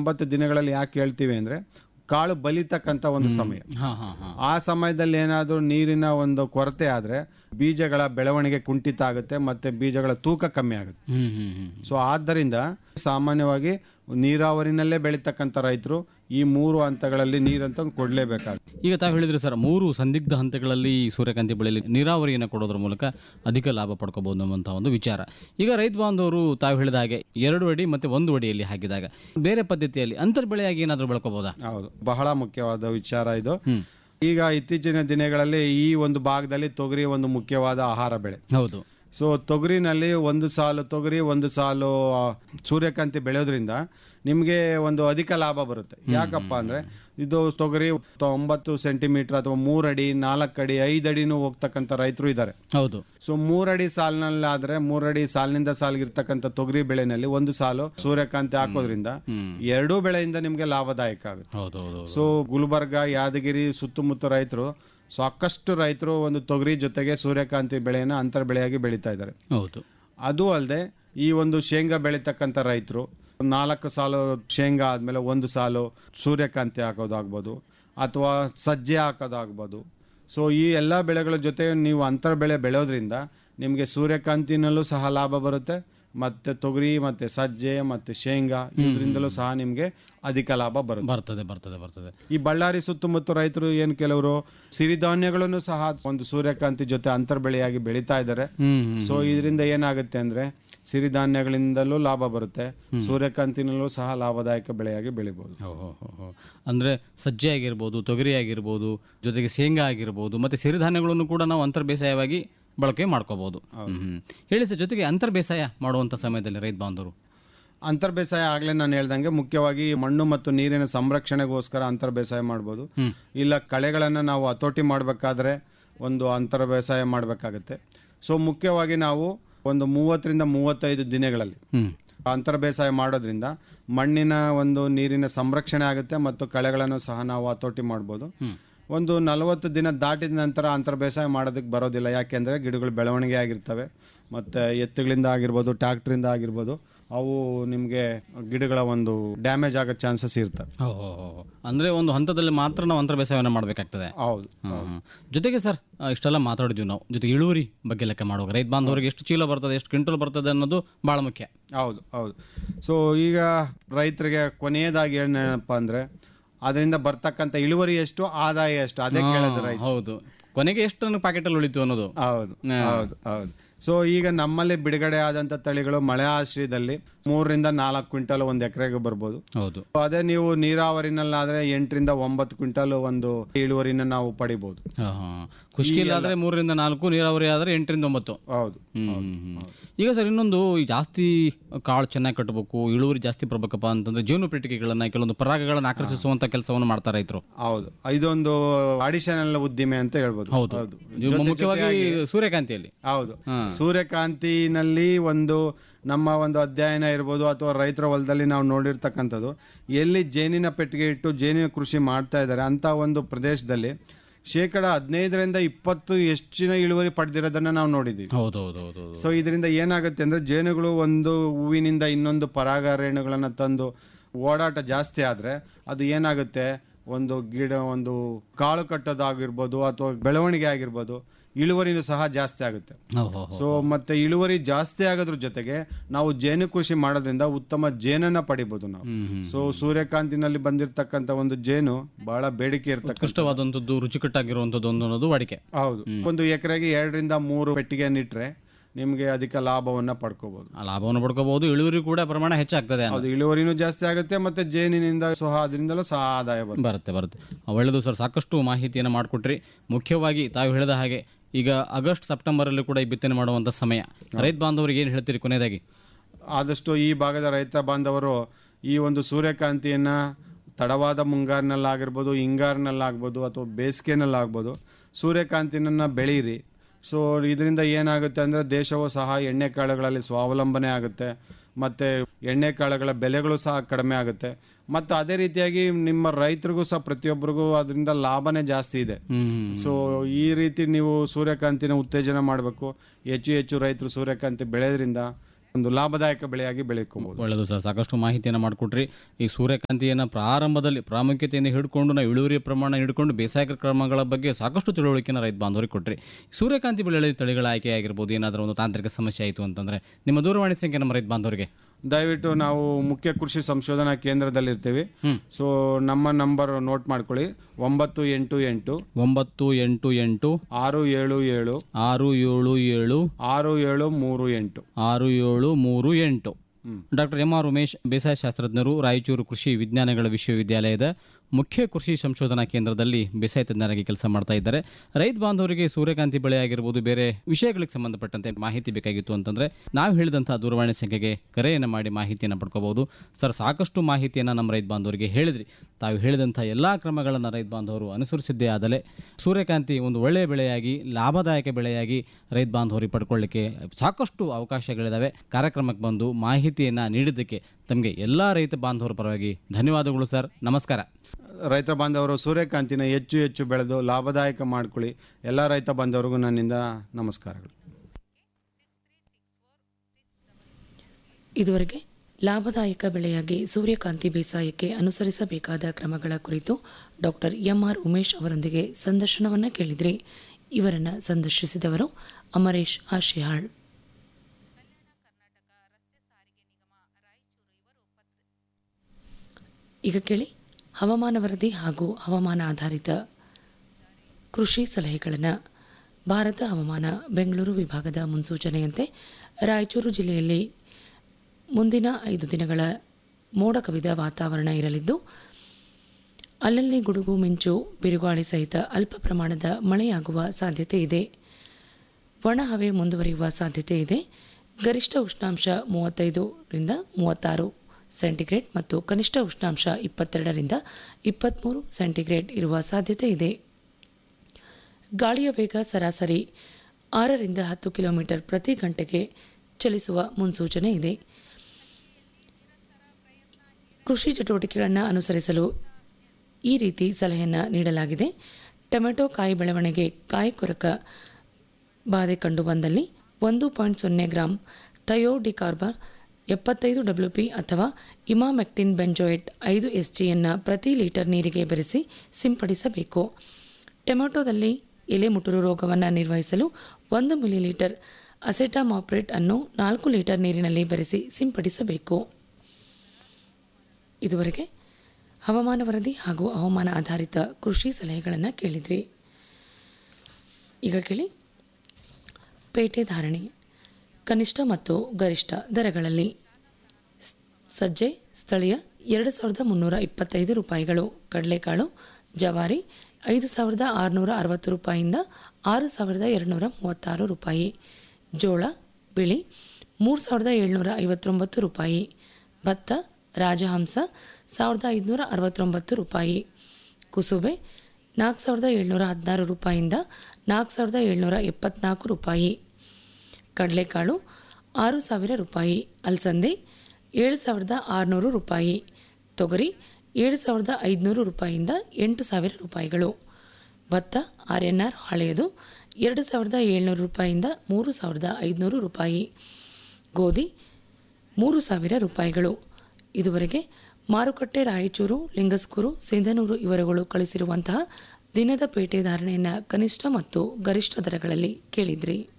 ಎಂಬತ್ತು ದಿನಗಳಲ್ಲಿ ಯಾಕೆ ಹೇಳ್ತೀವಿ ಅಂದರೆ ಕಾಳು ಬಲಿತಕ್ಕಂಥ ಒಂದು ಸಮಯ ಹಾ ಹಾ ಹಾ ಆ ಸಮಯದಲ್ಲಿ ಏನಾದರೂ ನೀರಿನ ಒಂದು ಕೊರತೆ ಆದರೆ ಬೀಜಗಳ ಬೆಳವಣಿಗೆ ಕುಂಠಿತ ಆಗುತ್ತೆ ಮತ್ತು ಬೀಜಗಳ ತೂಕ ಕಮ್ಮಿ ಆಗುತ್ತೆ ಹ್ಮ್ ಹ್ಮ್ ಹ್ಮ್ ಸೊ ಆದ್ದರಿಂದ ಸಾಮಾನ್ಯವಾಗಿ ನೀರಾವರಿನಲ್ಲೇ ಬೆಳೀತಕ್ಕಂಥ ರೈತರು ಈ ಮೂರು ಹಂತಗಳಲ್ಲಿ ನೀರಂತ ಕೊಡಲೇಬೇಕಾಗುತ್ತೆ ಈಗ ತಾವು ಹೇಳಿದ್ರಿ ಸರ್ ಮೂರು ಸಂದಿಗ್ಧ ಹಂತಗಳಲ್ಲಿ ಈ ಸೂರ್ಯಕಾಂತಿ ಬೆಳೆಯಲ್ಲಿ ನೀರಾವರಿಯನ್ನು ಕೊಡೋದ್ರ ಮೂಲಕ ಅಧಿಕ ಲಾಭ ಪಡ್ಕೋಬಹುದು ಅನ್ನುವಂಥ ಒಂದು ವಿಚಾರ ಈಗ ರೈತ ಬಾಂಧವರು ತಾವು ಹೇಳಿದ ಹಾಗೆ ಎರಡು ಅಡಿ ಮತ್ತೆ ಒಂದು ಅಡಿಯಲ್ಲಿ ಹಾಕಿದಾಗ ಬೇರೆ ಪದ್ಧತಿಯಲ್ಲಿ ಅಂತರ್ ಬೆಳೆಯಾಗಿ ಏನಾದರೂ ಬೆಳ್ಕೋಬಹುದಾ ಹೌದು ಬಹಳ ಮುಖ್ಯವಾದ ವಿಚಾರ ಇದು ಈಗ ಇತ್ತೀಚಿನ ದಿನಗಳಲ್ಲಿ ಈ ಒಂದು ಭಾಗದಲ್ಲಿ ತೊಗರಿ ಒಂದು ಮುಖ್ಯವಾದ ಆಹಾರ ಬೆಳೆ ಹೌದು ಸೊ ತೊಗರಿನಲ್ಲಿ ಒಂದು ಸಾಲು ತೊಗರಿ ಒಂದು ಸಾಲು ಆ, ಸೂರ್ಯಕಾಂತಿ ಬೆಳೆಯೋದ್ರಿಂದ ನಿಮಗೆ ಒಂದು ಅಧಿಕ ಲಾಭ ಬರುತ್ತೆ ಯಾಕಪ್ಪ ಅಂದರೆ ಇದು ತೊಗರಿ ಒಂಬತ್ತು ಸೆಂಟಿಮೀಟರ್ ಅಥವಾ ಮೂರಡಿ ನಾಲ್ಕು ಅಡಿ ಐದು ಅಡಿನೂ ಹೋಗ್ತಕ್ಕಂಥ ರೈತರು ಇದ್ದಾರೆ ಹೌದು ಸೊ ಮೂರಡಿ ಸಾಲಿನಲ್ಲಾದ್ರೆ ಮೂರಡಿ ಸಾಲಿನಿಂದ ಸಾಲಿಗಿರ್ತಕ್ಕಂಥ ತೊಗರಿ ಬೆಳೆನಲ್ಲಿ ಒಂದು ಸಾಲು ಸೂರ್ಯಕಾಂತಿ ಹಾಕೋದ್ರಿಂದ ಎರಡೂ ಬೆಳೆಯಿಂದ ನಿಮಗೆ ಲಾಭದಾಯಕ ಆಗುತ್ತೆ ಹೌದು ಹೌದು ಸೊ ಗುಲ್ಬರ್ಗ ಯಾದಗಿರಿ ಸುತ್ತಮುತ್ತ ರೈತರು ಸಾಕಷ್ಟು ರೈತರು ಒಂದು ತೊಗರಿ ಜೊತೆಗೆ ಸೂರ್ಯಕಾಂತಿ ಬೆಳೆಯನ್ನು ಅಂತರ ಬೆಳೆಯಾಗಿ ಬೆಳೀತಾ ಇದ್ದಾರೆ ಹೌದು ಅದು ಅಲ್ಲದೆ ಈ ಒಂದು ಶೇಂಗಾ ಬೆಳೀತಕ್ಕಂಥ ರೈತರು ನಾಲ್ಕು ಸಾಲು ಶೇಂಗಾ ಆದಮೇಲೆ ಒಂದು ಸಾಲು ಸೂರ್ಯಕಾಂತಿ ಹಾಕೋದಾಗ್ಬೋದು ಅಥವಾ ಸಜ್ಜೆ ಹಾಕೋದಾಗ್ಬೋದು ಸೊ ಈ ಎಲ್ಲ ಬೆಳೆಗಳ ಜೊತೆ ನೀವು ಅಂತರ ಬೆಳೆ ಬೆಳೆಯೋದ್ರಿಂದ ನಿಮಗೆ ಸೂರ್ಯಕಾಂತಿನಲ್ಲೂ ಸಹ ಲಾಭ ಬರುತ್ತೆ ಮತ್ತು ತೊಗರಿ ಮತ್ತು ಸಜ್ಜೆ ಮತ್ತು ಶೇಂಗಾ ಇದರಿಂದಲೂ ಸಹ ನಿಮಗೆ ಅಧಿಕ ಲಾಭ ಬರುತ್ತೆ ಬರ್ತದೆ ಬರ್ತದೆ ಬರ್ತದೆ ಈ ಬಳ್ಳಾರಿ ಸುತ್ತಮುತ್ತ ರೈತರು ಏನು ಕೆಲವರು ಸಿರಿಧಾನ್ಯಗಳನ್ನು ಸಹ ಒಂದು ಸೂರ್ಯಕಾಂತಿ ಜೊತೆ ಅಂತರ್ ಬೆಳೆಯಾಗಿ ಬೆಳೀತಾ ಇದ್ದಾರೆ ಹ್ಮ್ ಹ್ಮ್. ಸೊ ಇದರಿಂದ ಏನಾಗುತ್ತೆ ಅಂದ್ರೆ ಸಿರಿಧಾನ್ಯಗಳಿಂದಲೂ ಲಾಭ ಬರುತ್ತೆ ಸೂರ್ಯಕಾಂತಿನಲ್ಲೂ ಸಹ ಲಾಭದಾಯಕ ಬೆಳೆಯಾಗಿ ಬೆಳಿಬಹುದು ಹೋ, ಹೋ, ಹೋ, ಹೋ. ಅಂದ್ರೆ ಸಜ್ಜೆ ಆಗಿರ್ಬೋದು ತೊಗರಿ ಆಗಿರ್ಬೋದು ಜೊತೆಗೆ ಶೇಂಗಾ ಆಗಿರ್ಬೋದು ಮತ್ತೆ ಸಿರಿಧಾನ್ಯಗಳನ್ನು ಕೂಡ ನಾವು ಅಂತರ್ ಬೇಸಾಯವಾಗಿ ಬಳಕೆ ಮಾಡ್ಕೋಬಹುದು ಹ್ಮ್ ಹೇಳಿ ಸರ್ ಜೊತೆಗೆ ಅಂತರ್ ಬೇಸಾಯ ಮಾಡುವಂತ ಸಮಯದಲ್ಲಿ ರೈತ ಬಾಂಧವರು ಅಂತರ್ ಬೇಸಾಯ ಆಗ್ಲೇ ನಾನು ಹೇಳ್ದಂಗೆ ಮುಖ್ಯವಾಗಿ ಮಣ್ಣು ಮತ್ತು ನೀರಿನ ಸಂರಕ್ಷಣೆಗೋಸ್ಕರ ಅಂತರ್ ಬೇಸಾಯ ಮಾಡ್ಬೋದು ಇಲ್ಲ ಕಳೆಗಳನ್ನು ನಾವು ಹತೋಟಿ ಮಾಡಬೇಕಾದ್ರೆ ಒಂದು ಅಂತರ ಬೇಸಾಯ ಮಾಡಬೇಕಾಗುತ್ತೆ ಸೊ ಮುಖ್ಯವಾಗಿ ನಾವು ಒಂದು ಮೂವತ್ತರಿಂದ ಮೂವತ್ತೈದು ದಿನಗಳಲ್ಲಿ ಹ್ಮ್ ಅಂತರ ಬೇಸಾಯ ಮಾಡೋದ್ರಿಂದ ಮಣ್ಣಿನ ಒಂದು ನೀರಿನ ಸಂರಕ್ಷಣೆ ಆಗುತ್ತೆ ಮತ್ತು ಕಳೆಗಳನ್ನು ಸಹ ನಾವು ಹತೋಟಿ ಮಾಡ್ಬೋದು ಒಂದು ನಲವತ್ತು ದಿನ ದಾಟಿದ ನಂತರ ಅಂತರ ಬೇಸಾಯ ಮಾಡೋದಕ್ಕೆ ಬರೋದಿಲ್ಲ ಯಾಕೆಂದರೆ ಗಿಡಗಳು ಬೆಳವಣಿಗೆ ಆಗಿರ್ತವೆ ಮತ್ತು ಎತ್ತುಗಳಿಂದ ಆಗಿರ್ಬೋದು ಟ್ಯಾಕ್ಟ್ರಿಂದ ಆಗಿರ್ಬೋದು ಅವು ನಿಮಗೆ ಗಿಡಗಳ ಒಂದು ಡ್ಯಾಮೇಜ್ ಆಗೋ ಚಾನ್ಸಸ್ ಇರ್ತವೆ ಹೋ, ಹೋ, ಹೋ, ಹೋ. ಅಂದ್ರೆ ಒಂದು ಹಂತದಲ್ಲಿ ಮಾತ್ರ ನಾವು ಅಂತರ ಬೇಸಾಯವನ್ನು ಮಾಡಬೇಕಾಗ್ತದೆ ಹೌದು ಜೊತೆಗೆ ಸರ್ ಆ, ಇಷ್ಟೆಲ್ಲ ಮಾತಾಡಿದ್ವಿ ನಾವು ಜೊತೆಗೆ ಇಳುವರಿ ಬಗ್ಗೆ ಲೆಕ್ಕ ಮಾಡುವಾಗ ರೈತ ಬಾಂಧವರಿಗೆ ಎಷ್ಟು ಚೀಲ ಬರ್ತದೆ ಎಷ್ಟು ಕ್ವಿಂಟಲ್ ಬರ್ತದೆ ಅನ್ನೋದು ಬಹಳ ಮುಖ್ಯ ಹೌದು ಹೌದು ಸೊ ಈಗ ರೈತರಿಗೆ ಕೊನೆಯದಾಗಿ ಏನಪ್ಪ ಅಂದರೆ ಅದರಿಂದ ಬರ್ತಕ್ಕಂಥ ಇಳುವರಿ ಎಷ್ಟು ಆದಾಯ ಎಷ್ಟು ಅದೇ ಕೇಳೋದು ರೈತ ಹೌದು ಕೊನೆಗೆ ಎಷ್ಟು ನನಗೆ ಪ್ಯಾಕೆಟಲ್ಲಿ ಉಳಿತು ಅನ್ನೋದು ಹೌದು ಹೌದು ಹೌದು ಸೊ ಈಗ ನಮ್ಮಲ್ಲಿ ಬಿಡುಗಡೆ ಆದಂಥ ತಳಿಗಳು ಮಳೆ ಆಶ್ರಯದಲ್ಲಿ ಮೂರರಿಂದ ನಾಲ್ಕು ಕ್ವಿಂಟಲ್ ಒಂದು ಎಕರೆಗೆ ಬರ್ಬೋದು ಹೌದು ಅದೇ ನೀವು ನೀರಾವರಿನಲ್ಲಾದ್ರೆ ಎಂಟರಿಂದ ಒಂಬತ್ತು ಕ್ವಿಂಟಲ್ ಒಂದು ಇಳುವರಿನ ನಾವು ಪಡಿಬೋದು ಹಾ, ಹಾ. ಖುಷ್ಕಿಲ್ಲಾದ್ರೆ ಮೂರರಿಂದ ನಾಲ್ಕು ನೀರಾವರಿ ಆದ್ರೆ ಎಂಟರಿಂದ ಒಂಬತ್ತು ಹೌದು ಹ್ಮ್, ಹ್ಮ್, ಹ್ಮ್. ಈಗ ಸರ್ ಇನ್ನೊಂದು ಈ ಜಾಸ್ತಿ ಕಾಳು ಚೆನ್ನಾಗಿ ಕಟ್ಟಬೇಕು ಇಳುವರಿ ಜಾಸ್ತಿ ಬರ್ಬೇಕಪ್ಪ ಅಂತಂದ್ರೆ ಜೀವನ ಪೆಟ್ಟಿಗೆಗಳನ್ನ ಕೆಲವೊಂದು ಪರಾಗಗಳನ್ನ ಆಕರ್ಷಿಸುವಂತ ಕೆಲಸವನ್ನು ಮಾಡ್ತಾರೆ ರೈತರು ಹೌದು ಇದೊಂದು ಅಡಿಷನಲ್ ಉದ್ದಿಮೆ ಅಂತ ಹೇಳ್ಬೋದು ಹೌದು ಇವು ಜೊತೆ ಮುಖ್ಯವಾಗಿ ಜೊತೆಯಾಗಿ- ಸೂರ್ಯಕಾಂತಿಯಲ್ಲಿ ಹೌದು ಸೂರ್ಯಕಾಂತಿನಲ್ಲಿ ಒಂದು ನಮ್ಮ ಒಂದು ಅಧ್ಯಯನ ಇರ್ಬೋದು ಅಥವಾ ರೈತರ ಹೊಲದಲ್ಲಿ ನಾವು ನೋಡಿರ್ತಕ್ಕಂಥದ್ದು ಎಲ್ಲಿ ಜೇನಿನ ಪೆಟ್ಟಿಗೆ ಇಟ್ಟು ಜೇನಿನ ಕೃಷಿ ಮಾಡ್ತಾ ಇದ್ದಾರೆ ಅಂತ ಒಂದು ಪ್ರದೇಶದಲ್ಲಿ ಶೇಕಡ ಹದಿನೈದರಿಂದ ಇಪ್ಪತ್ತು ಹೆಚ್ಚಿನ ಇಳುವರಿ ಪಡೆದಿರೋದನ್ನ ನಾವು ನೋಡಿದ್ದೀವಿ ಹೌದು ಹೌದು ಹೌದು ಹೌದು. ಸೊ ಇದರಿಂದ ಏನಾಗುತ್ತೆ ಅಂದರೆ ಜೇನುಗಳು ಒಂದು ಹೂವಿನಿಂದ ಇನ್ನೊಂದು ಪರಾಗ ರೇಣುಗಳನ್ನು ತಂದು ಓಡಾಟ ಜಾಸ್ತಿ ಆದರೆ ಅದು ಏನಾಗುತ್ತೆ ಒಂದು ಗಿಡ ಒಂದು ಕಾಳು ಕಟ್ಟೋದಾಗಿರ್ಬೋದು ಅಥವಾ ಬೆಳವಣಿಗೆ ಆಗಿರ್ಬೋದು ಇಳುವರಿನೂ ಸಹ ಜಾಸ್ತಿ ಆಗುತ್ತೆ ಹೌದು, ಹೌದು, ಹೌದು. ಸೊ ಮತ್ತೆ ಇಳುವರಿ ಜಾಸ್ತಿ ಆಗೋದ್ರ ಜೊತೆಗೆ ನಾವು ಜೇನು ಕೃಷಿ ಮಾಡೋದ್ರಿಂದ ಉತ್ತಮ ಜೇನನ್ನ ಪಡಿಬೋದು ನಾವು ಸೊ ಸೂರ್ಯಕಾಂತಿನಲ್ಲಿ ಬಂದಿರತಕ್ಕಂತ ಒಂದು ಜೇನು ಬಹಳ ಬೇಡಿಕೆ ಇರ್ತಕ್ಕಂಥ ಉತ್ಕೃಷ್ಟವಾದಂಥದ್ದು ರುಚಿಕಟ್ಟಾಗಿರುವಂಥದ್ದು ಒಂದು ಅನ್ನೋದು ವಾಡಿಕೆ ಹೌದು ಒಂದು ಎಕರೆಗೆ ಎರಡರಿಂದ ಮೂರು ಪೆಟ್ಟಿಗೆಯನ್ನಿಟ್ರೆ ನಿಮಗೆ ಅಧಿಕ ಲಾಭವನ್ನ ಪಡ್ಕೋಬಹುದು ಆ ಲಾಭವನ್ನು ಪಡ್ಕೋಬಹುದು ಇಳುವರಿ ಕೂಡ ಪ್ರಮಾಣ ಹೆಚ್ಚಾಗ್ತದೆ ಅನ್ನೋದು. ಅದು ಇಳುವರಿನೂ ಜಾಸ್ತಿ ಆಗುತ್ತೆ ಮತ್ತೆ ಜೇನಿನಿಂದ ಸಹ ಅದರಿಂದಲೂ ಸಹ ಆದಾಯ ಬರುತ್ತೆ ಬರುತ್ತೆ ಬರುತ್ತೆ ಒಳ್ಳೆಯದು ಸರ್ ಸಾಕಷ್ಟು ಮಾಹಿತಿಯನ್ನು ಮಾಡಿಕೊಟ್ರಿ ಮುಖ್ಯವಾಗಿ ತಾವು ಹೇಳಿದ ಹಾಗೆ ಈಗ ಆಗಸ್ಟ್ ಸೆಪ್ಟೆಂಬರಲ್ಲಿ ಕೂಡ ಈ ಬಿತ್ತನೆ ಮಾಡುವಂಥ ಸಮಯ ರೈತ ಬಾಂಧವರಿಗೆ ಏನು ಹೇಳ್ತೀರಿ ಕೊನೆಯದಾಗಿ ಆದಷ್ಟು ಈ ಭಾಗದ ರೈತ ಬಾಂಧವರು ಈ ಒಂದು ಸೂರ್ಯಕಾಂತಿಯನ್ನ ತಡವಾದ ಮುಂಗಾರಿನಲ್ಲಾಗಿರ್ಬೋದು ಹಿಂಗಾರಿನಲ್ಲಾಗ್ಬೋದು ಅಥವಾ ಬೇಸಿಗೆನಲ್ಲಾಗ್ಬೋದು ಸೂರ್ಯಕಾಂತಿನನ್ನ ಬೆಳೀರಿ ಸೊ ಇದರಿಂದ ಏನಾಗುತ್ತೆ ಅಂದರೆ ದೇಶವು ಸಹ ಎಣ್ಣೆ ಕಾಳುಗಳಲ್ಲಿ ಸ್ವಾವಲಂಬನೆ ಆಗುತ್ತೆ ಮತ್ತು ಎಣ್ಣೆ ಕಾಳುಗಳ ಬೆಲೆಗಳು ಸಹ ಕಡಿಮೆ ಆಗುತ್ತೆ ಮತ್ತು ಅದೇ ರೀತಿಯಾಗಿ ನಿಮ್ಮ ರೈತರಿಗೂ ಸಹ ಪ್ರತಿಯೊಬ್ಬರಿಗೂ ಅದರಿಂದ ಲಾಭನೇ ಜಾಸ್ತಿ ಇದೆ ಸೊ ಈ ರೀತಿ ನೀವು ಸೂರ್ಯಕಾಂತಿನ ಉತ್ತೇಜನ ಮಾಡಬೇಕು ಹೆಚ್ಚು ಹೆಚ್ಚು ರೈತರು ಸೂರ್ಯಕಾಂತಿ ಬೆಳೆಯೋದ್ರಿಂದ ಒಂದು ಲಾಭದಾಯಕ ಬೆಳೆಯಾಗಿ ಬೆಳೀಕೋಬಹುದು ಒಳ್ಳೆಯದು ಸರ್ ಸಾಕಷ್ಟು ಮಾಹಿತಿಯನ್ನು ಮಾಡಿಕೊಟ್ರಿ ಈ ಸೂರ್ಯಕಾಂತಿಯನ್ನು ಪ್ರಾರಂಭದಲ್ಲಿ ಪ್ರಾಮುಖ್ಯತೆಯನ್ನು ಹಿಡ್ಕೊಂಡು ನಾವು ಇಳುವರಿಯ ಪ್ರಮಾಣ ಹಿಡ್ಕೊಂಡು ಬೇಸಾಯ ಕ್ರಮಗಳ ಬಗ್ಗೆ ಸಾಕಷ್ಟು ತಿಳುವಳಿಕೆನ ರೈತ ಬಾಂಧವರಿಗೆ ಕೊಟ್ರಿ ಸೂರ್ಯಕಾಂತಿ ಬೆಳೆಯಲ್ಲಿ ತಳಿಗಳ ಆಯ್ಕೆ ಆಗಿರ್ಬೋದು ಏನಾದರೂ ಒಂದು ತಾಂತ್ರಿಕ ಸಮಸ್ಯೆ ಆಯಿತು ಅಂತಂದರೆ ನಿಮ್ಮ ದೂರವಾಣಿ ಸಂಖ್ಯೆ ನಮ್ಮ ರೈತ ಬಾಂಧವರಿಗೆ ದಯವಿಟ್ಟು ನಾವು ಮುಖ್ಯ ಕೃಷಿ ಸಂಶೋಧನಾ ಕೇಂದ್ರದಲ್ಲಿ ಇರ್ತೀವಿ ಸೊ ನಮ್ಮ ನಂಬರ್ ನೋಟ್ ಮಾಡ್ಕೊಳ್ಳಿ ಒಂಬತ್ತು ಎಂಟು ಎಂಟು ಒಂಬತ್ತು ಎಂಟು ಎಂಟು ಆರು ಏಳು ಏಳು ಆರು ಏಳು ಏಳು ಆರು ಏಳು ಮೂರು ಎಂಟು ಆರು ಏಳು ಮೂರು ಎಂಟು ಡಾಕ್ಟರ್ ಎಂ ಆರ್ ಉಮೇಶ್ ಬೇಸಾಯ ಶಾಸ್ತ್ರಜ್ಞರು ರಾಯಚೂರು ಕೃಷಿ ವಿಜ್ಞಾನಗಳ ವಿಶ್ವವಿದ್ಯಾಲಯದ ಮುಖ್ಯ ಕೃಷಿ ಸಂಶೋಧನಾ ಕೇಂದ್ರದಲ್ಲಿ ಬೇಸಾಯ ತಜ್ಞರಾಗಿ ಕೆಲಸ ಮಾಡ್ತಾ ಇದ್ದಾರೆ ರೈತ ಬಾಂಧವರಿಗೆ ಸೂರ್ಯಕಾಂತಿ ಬೆಳೆ ಆಗಿರ್ಬೋದು ಬೇರೆ ವಿಷಯಗಳಿಗೆ ಸಂಬಂಧಪಟ್ಟಂತೆ ಮಾಹಿತಿ ಬೇಕಾಗಿತ್ತು ಅಂತಂದ್ರೆ ನಾವು ಹೇಳಿದಂತಹ ದೂರವಾಣಿ ಸಂಖ್ಯೆಗೆ ಕರೆಯನ್ನು ಮಾಡಿ ಮಾಹಿತಿಯನ್ನು ಪಡ್ಕೋಬಹುದು ಸರ್ ಸಾಕಷ್ಟು ಮಾಹಿತಿಯನ್ನು ನಮ್ಮ ರೈತ ಬಾಂಧವರಿಗೆ ಹೇಳಿದ್ರಿ ತಾವು ಹೇಳಿದಂಥ ಎಲ್ಲ ಕ್ರಮಗಳನ್ನು ರೈತ ಬಾಂಧವರು ಅನುಸರಿಸಿದ್ದೇ ಆದಲೇ ಸೂರ್ಯಕಾಂತಿ ಒಂದು ಒಳ್ಳೆಯ ಬೆಳೆಯಾಗಿ ಲಾಭದಾಯಕ ಬೆಳೆಯಾಗಿ ರೈತ ಬಾಂಧವರಿಗೆ ಪಡ್ಕೊಳ್ಳಿಕ್ಕೆ ಸಾಕಷ್ಟು ಅವಕಾಶಗಳಿದ್ದಾವೆ ಕಾರ್ಯಕ್ರಮಕ್ಕೆ ಬಂದು ಮಾಹಿತಿಯನ್ನು ನೀಡಿದ್ದಕ್ಕೆ ತಮಗೆ ಎಲ್ಲ ರೈತ ಬಾಂಧವರ ಪರವಾಗಿ ಧನ್ಯವಾದಗಳು ಸರ್ ನಮಸ್ಕಾರ ರೈತ ಬಾಂಧವರು ಸೂರ್ಯಕಾಂತಿನ ಹೆಚ್ಚು ಹೆಚ್ಚು ಬೆಳೆದು ಲಾಭದಾಯಕ ಮಾಡ್ಕೊಳ್ಳಿ ಎಲ್ಲ ರೈತ ಬಾಂಧವರಿಗೂ ನನ್ನಿಂದ ನಮಸ್ಕಾರಗಳು ಇದುವರೆಗೆ ಲಾಭದಾಯಕ ಬೆಳೆಯಾಗಿ ಸೂರ್ಯಕಾಂತಿ ಬೇಸಾಯಕ್ಕೆ ಅನುಸರಿಸಬೇಕಾದ ಕ್ರಮಗಳ ಕುರಿತು ಡಾಕ್ಟರ್ ಎಂಆರ್ ಉಮೇಶ್ ಅವರೊಂದಿಗೆ ಸಂದರ್ಶನವನ್ನು ಕೇಳಿದ್ರಿ ಇವರನ್ನು ಸಂದರ್ಶಿಸಿದವರು ಅಮರೇಶ್ ಆಶಿಹಾಳ್ ಈಗ ಕೇಳಿ ಹವಾಮಾನ ವರದಿ ಹಾಗೂ ಹವಾಮಾನ ಆಧಾರಿತ ಕೃಷಿ ಸಲಹೆಗಳನ್ನು ಭಾರತ ಹವಾಮಾನ ಬೆಂಗಳೂರು ವಿಭಾಗದ ಮುನ್ಸೂಚನೆಯಂತೆ ರಾಯಚೂರು ಜಿಲ್ಲೆಯಲ್ಲಿ ಮುಂದಿನ ಐದು ದಿನಗಳ ಮೋಡ ಕವಿದ ವಾತಾವರಣ ಇರಲಿದ್ದು ಅಲ್ಲಲ್ಲಿ ಗುಡುಗು ಮಿಂಚು ಬಿರುಗಾಳಿ ಸಹಿತ ಅಲ್ಪ ಪ್ರಮಾಣದ ಮಳೆಯಾಗುವ ಸಾಧ್ಯತೆ ಇದೆ ಒಣ ಹವೆ ಮುಂದುವರಿಯುವ ಸಾಧ್ಯತೆ ಇದೆ ಗರಿಷ್ಠ ಉಷ್ಣಾಂಶ ಮೂವತ್ತೈದರಿಂದ ಮೂವತ್ತಾರು ಸೆಂಟಿಗ್ರೇಡ್ ಮತ್ತು ಕನಿಷ್ಠ ಉಷ್ಣಾಂಶ ಇಪ್ಪತ್ತೆರಡರಿಂದ ಇಪ್ಪತ್ತ್ಮೂರು ಸೆಂಟಿಗ್ರೇಡ್ ಇರುವ ಸಾಧ್ಯತೆ ಇದೆ ಗಾಳಿಯ ವೇಗ ಸರಾಸರಿ ಆರರಿಂದ ಹತ್ತು ಕಿಲೋಮೀಟರ್ ಪ್ರತಿ ಗಂಟೆಗೆ ಚಲಿಸುವ ಮುನ್ಸೂಚನೆ ಇದೆ ಕೃಷಿ ಚಟುವಟಿಕೆಗಳನ್ನು ಅನುಸರಿಸಲು ಈ ರೀತಿ ಸಲಹೆಯನ್ನು ನೀಡಲಾಗಿದೆ ಟೊಮೆಟೊ ಕಾಯಿ ಬೆಳವಣಿಗೆ ಕಾಯಿ ಕೊರಕ ಬಾಧೆ ಕಂಡು ಬಂದಲ್ಲಿ ಒಂದು ಪಾಯಿಂಟ್ ಸೊನ್ನೆ ಗ್ರಾಂ ಥಯೋಡಿಕಾರ್ಬಾ ಎಪ್ಪತ್ತೈದು ಡಬ್ಲ್ಯೂಪಿ ಅಥವಾ ಇಮಾಮೆಕ್ಟಿನ್ ಬೆಂಜೋಯೇಟ್ ಐದು ಎಸ್ಜಿಯನ್ನು ಪ್ರತಿ ಲೀಟರ್ ನೀರಿಗೆ ಬೆರೆಸಿ ಸಿಂಪಡಿಸಬೇಕು ಟೊಮೆಟೊದಲ್ಲಿ ಎಲೆ ಮುಟುರು ರೋಗವನ್ನು ನಿರ್ವಹಿಸಲು ಒಂದು ಮಿಲಿಲೀಟರ್ ಅಸೆಟಾಮಾಪ್ರೇಟ್ ಅನ್ನು ನಾಲ್ಕು ಲೀಟರ್ ನೀರಿನಲ್ಲಿ ಬೆರೆಸಿ ಸಿಂಪಡಿಸಬೇಕು ಇದುವರೆಗೆ ಹವಾಮಾನ ವರದಿ ಹಾಗೂ ಹವಾಮಾನ ಆಧಾರಿತ ಕೃಷಿ ಸಲಹೆಗಳನ್ನು ಕೇಳಿದ್ರಿ ಈಗ ಕೇಳಿ ಪೇಟೆ ಧಾರಣೆ ಕನಿಷ್ಠ ಮತ್ತು ಗರಿಷ್ಠ ದರಗಳಲ್ಲಿ ಸ್- ಸಜ್ಜೆ ಸ್ಥಳೀಯ ಎರಡು ಸಾವಿರದ ಮುನ್ನೂರ ಇಪ್ಪತ್ತೈದು ರೂಪಾಯಿಗಳು ಕಡಲೆಕಾಳು ಜವಾರಿ ಐದು ಸಾವಿರದ ಆರುನೂರ ಅರವತ್ತು ರೂಪಾಯಿಯಿಂದ ಆರು ಸಾವಿರದ ಎರಡುನೂರ ಮೂವತ್ತಾರು ರೂಪಾಯಿ ಜೋಳ ಬಿಳಿ ಮೂರು ಸಾವಿರದ ಏಳ್ನೂರ ಐವತ್ತೊಂಬತ್ತು ರೂಪಾಯಿ ಭತ್ತ ರಾಜಹಂಸ ಸಾವಿರದ ಐದುನೂರ ಅರವತ್ತೊಂಬತ್ತು ರೂಪಾಯಿ ಕುಸುಬೆ ನಾಲ್ಕು ಸಾವಿರದ ಏಳ್ನೂರ ಹದಿನಾರು ರೂಪಾಯಿಯಿಂದ ನಾಲ್ಕು ಸಾವಿರದ ಏಳ್ನೂರ ಎಪ್ಪತ್ನಾಲ್ಕು ರೂಪಾಯಿ ಕಡಲೆಕಾಳು ಆರು ಸಾವಿರ ರೂಪಾಯಿ ಅಲಸಂದೆ ಏಳು ಸಾವಿರದ ಆರುನೂರು ರೂಪಾಯಿ ತೊಗರಿ ಏಳು ಸಾವಿರದ ಐದುನೂರು ರೂಪಾಯಿಯಿಂದ ಎಂಟು ಸಾವಿರ ರೂಪಾಯಿಗಳು ಭತ್ತ ಆರ್ ಎನ್ ಆರ್ ಹಳೆಯದು ಎರಡು ಸಾವಿರದ ಏಳ್ನೂರು ರೂಪಾಯಿಯಿಂದ ಮೂರು ಸಾವಿರದ ಐದುನೂರು ರೂಪಾಯಿ ಗೋಧಿ ಮೂರು ಸಾವಿರ ರೂಪಾಯಿಗಳು ಇದುವರೆಗೆ ಮಾರುಕಟ್ಟೆ ರಾಯಚೂರು ಲಿಂಗಸ್ಕೂರು ಸಿಂಧನೂರು ಇವರುಗಳು ಕಳಿಸಿರುವಂತಹ ದಿನದ ಪೇಟೆ ಧಾರಣೆಯನ್ನು ಕನಿಷ್ಠ ಮತ್ತು ಗರಿಷ್ಠ ದರಗಳಲ್ಲಿ ಕೇಳಿದ್ರಿ